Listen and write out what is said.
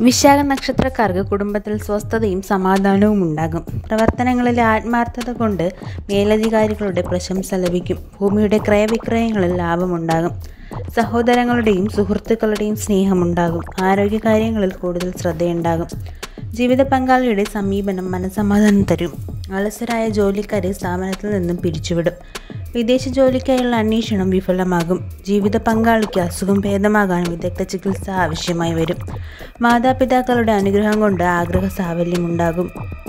വിശാഖ നക്ഷത്രക്കാർക്ക് കുടുംബത്തിൽ സ്വസ്ഥതയും സമാധാനവും ഉണ്ടാകും പ്രവർത്തനങ്ങളിലെ ആത്മാർത്ഥത കൊണ്ട് മേലധികാരികളുടെ പ്രശംസ ലഭിക്കും ഭൂമിയുടെ ക്രയവിക്രയങ്ങളിൽ ലാഭമുണ്ടാകും സഹോദരങ്ങളുടെയും സുഹൃത്തുക്കളുടെയും സ്നേഹമുണ്ടാകും ആരോഗ്യകാര്യങ്ങളിൽ കൂടുതൽ ശ്രദ്ധയുണ്ടാകും ജീവിത പങ്കാളിയുടെ സമീപനം മനസമാധാനം തരും അലസരായ ജോലിക്കാരെ സ്ഥാപനത്തിൽ നിന്നും പിരിച്ചുവിടും വിദേശ ജോലിക്കായുള്ള അന്വേഷണം വിഫലമാകും ജീവിത പങ്കാളിക്ക് അസുഖം ഭേദമാകാൻ വിദഗ്ധ ചികിത്സ ആവശ്യമായി വരും മാതാപിതാക്കളുടെ അനുഗ്രഹം കൊണ്ട് ആഗ്രഹ സാഫല്യമുണ്ടാകും